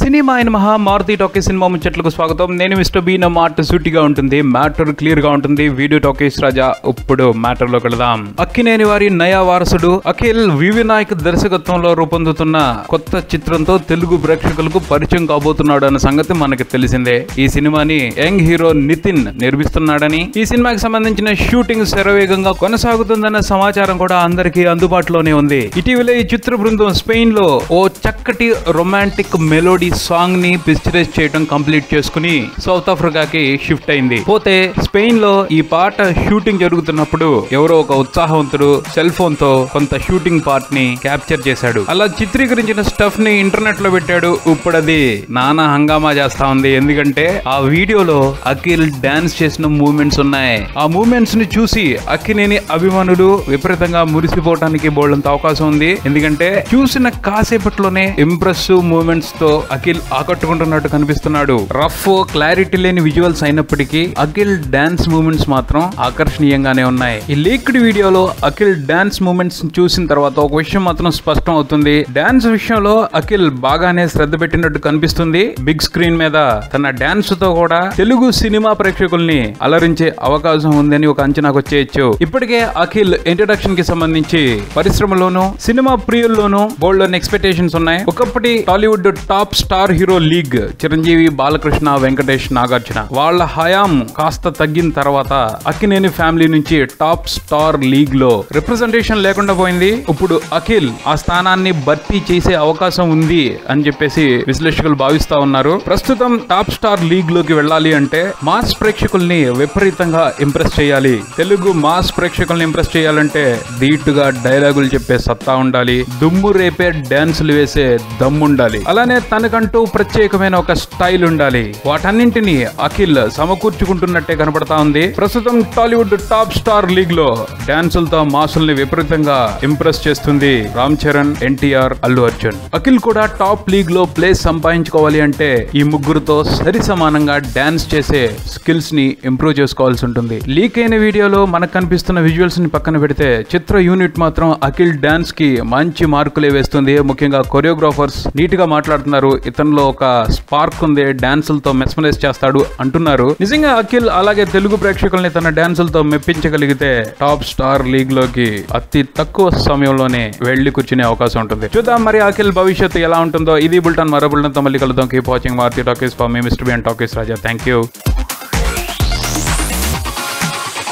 cinema అయిన మహా Maruti talkie cinema ముచ్చట్లకు స్వాగతం నేను మిస్టర్ బీ నా మాట సూటిగా ఉంటుంది మ్యాటర్ క్లియర్ గా ఉంటుంది వీడియో టాకీస్ రాజా ఇప్పుడు మ్యాటర్ లోకి వెళదాం అక్కినేని వారి నయా వారసుడు అఖిల్ వివి నాయక్ దర్శకత్వంలో రూపొందుతున్న కొత్త చిత్రంతో తెలుగు ప్రేక్షకులకు పరిచయం కాబోతున్నాడు అన్న సంగతి మనకి తెలిసిందే ఈ సినిమాని యంగ్ హీరో నితిన్ నిర్మిస్తున్నాడని ఈ సినిమాకి సంబంధించిన షూటింగ్ శరవేగంగా కొనసాగుతుందన్న సమాచారం కూడా అందరికీ అందుబాటులోనే ఉంది ఇటీవలే ఈ చిత్ర బృందం స్పెయిన్ లో ఓ చక్కటి రొమాంటిక్ మెలోడీ సాంగ్ ని పిక్చరైజ్ చేయడం కంప్లీట్ చేసుకుని సౌత్ ఆఫ్రికాకి షిఫ్ట్ అయింది పోతే స్పెయిన్ లో ఈ పాట షూటింగ్ జరుగుతున్నప్పుడు ఎవరో ఒక ఉత్సాహవంతుడు సెల్ ఫోన్ తో కొంత షూటింగ్ పార్ట్ ని క్యాప్చర్ చేశాడు అలా చిత్రీకరించిన స్టఫ్ ని ఇంటర్నెట్ లో పెట్టాడు ఇప్పుడు అది నానా హంగామా చేస్తా ఉంది ఎందుకంటే ఆ వీడియోలో అఖిల్ డాన్స్ చేసిన మూమెంట్స్ ఉన్నాయి ఆ మూమెంట్స్ ని చూసి అక్కినేని అభిమానులు విపరీతంగా మురిసిపోవడానికి బోల్డంత అవకాశం ఉంది ఎందుకంటే చూసిన కాసేపట్లోనే ఇంప్రెస్ మూమెంట్స్ తో అఖిల్ ఆకట్టుకుంటున్నట్టు కనిపిస్తున్నాడు రఫ్ క్లారిటీ లేని విజువల్స్ అయినప్పటికీ అఖిల్ డాన్స్ మూమెంట్స్ మాత్రం ఆకర్షణీయంగానే ఉన్నాయి ఈ లీక్డ్ వీడియోలో అఖిల్ డాన్స్ మూమెంట్స్ చూసిన తర్వాత ఒక విషయం మాత్రం స్పష్టం అవుతుంది డాన్స్ విషయంలో అఖిల్ బాగానే శ్రద్ధ పెట్టినట్టు కనిపిస్తుంది బిగ్ స్క్రీన్ మీద తన డాన్స్ తో కూడా తెలుగు సినిమా ప్రేక్షకుల్ని అలరించే అవకాశం ఉందని ఒక అంచనాకు వచ్చేయచ్చు ఇప్పటికే అఖిల్ ఇంట్రడక్షన్ కి సంబంధించి పరిశ్రమలోను సినిమా ప్రియుల్లోనూ బోల్డ్ అని ఎక్స్పెక్టేషన్స్ ఉన్నాయి ఒకప్పటి Tollywood top star hero league Chiranjeevi Balakrishna Venkatesh Nagarjuna వాళ్ళ హయాం కాస్త తగ్గిన తర్వాత అక్కినేని ఫ్యామిలీ నుంచి టాప్ స్టార్ లీగ్ లో రిప్రజెంటేషన్ లేకుండా పోయింది ఇప్పుడు అఖిల్ ఆ స్థానాన్ని భర్తీ చేసే అవకాశం ఉంది అని చెప్పేసి విశ్లేషకులు భావిస్తా ఉన్నారు ప్రస్తుతం టాప్ స్టార్ లీగ్ లోకి వెళ్ళాలి అంటే మాస్ ప్రేక్షకుల్ని విపరీతంగా ఇంప్రెస్ చేయాలి తెలుగు మాస్ ప్రేక్షకుల్ని ఇంప్రెస్ చేయాలంటే ధీటుగా డైలాగులు చెప్పే సత్తా ఉండాలి దుమ్ము రేపే డాన్సులు వేసే దమ్ముండాలి అలానే తనకంటూ ప్రత్యేకమైన ఒక స్టైల్ ఉండాలి వాటన్నింటినీ అఖిల్ సమకూర్చుకుంటున్నట్టే కనపడతా ఉంది ప్రస్తుతం టాలీవుడ్ టాప్ స్టార్ లీగ్ లో డాన్సులతో మాసుల్ని విపరీతంగా ఇంప్రెస్ చేస్తుంది రామ్ చరణ్ ఎన్టీఆర్ అల్లు అర్జున్ అఖిల్ కూడా టాప్ లీగ్ లో ప్లేస్ సంపాదించుకోవాలి అంటే ఈ ముగ్గురుతో సరి సమానంగా డాన్స్ చేసే స్కిల్స్ ని ఇంప్రూవ్ చేసుకోవాల్సి ఉంటుంది లీక్ అయిన వీడియోలో మనకు కనిపిస్తున్న విజువల్స్ ని పక్కన పెడితే చిత్ర యూనిట్ మాత్రం అఖిల్ డాన్స్ కి మంచి మార్కులే వేస్తుంది ముఖ్యంగా కొరియోగ్రాఫర్స్ నీట్ గా మాట్లాడుతున్నారు ఇతనిలో ఒక స్పార్క్ ఉంది డాన్సులతో మెస్మరైజ్ చేస్తాడు అంటున్నారు నిజంగా అఖిల్ అలాగే తెలుగు ప్రేక్షకుల్ని తన డాన్సులతో మెప్పించగలిగితే టాప్ స్టార్ లీగ్ లోకి అతి తక్కువ సమయంలోనే వెళ్లి కూర్చునే అవకాశం ఉంటుంది చూద్దాం మరి అఖిల్ భవిష్యత్తు ఎలా ఉంటుందో ఇది బుల్టన్ మరో బుల్టన్ తో మళ్ళీ కలుద్దాం keep watching Maruthi talkies for me mister BN talkies Raja thank you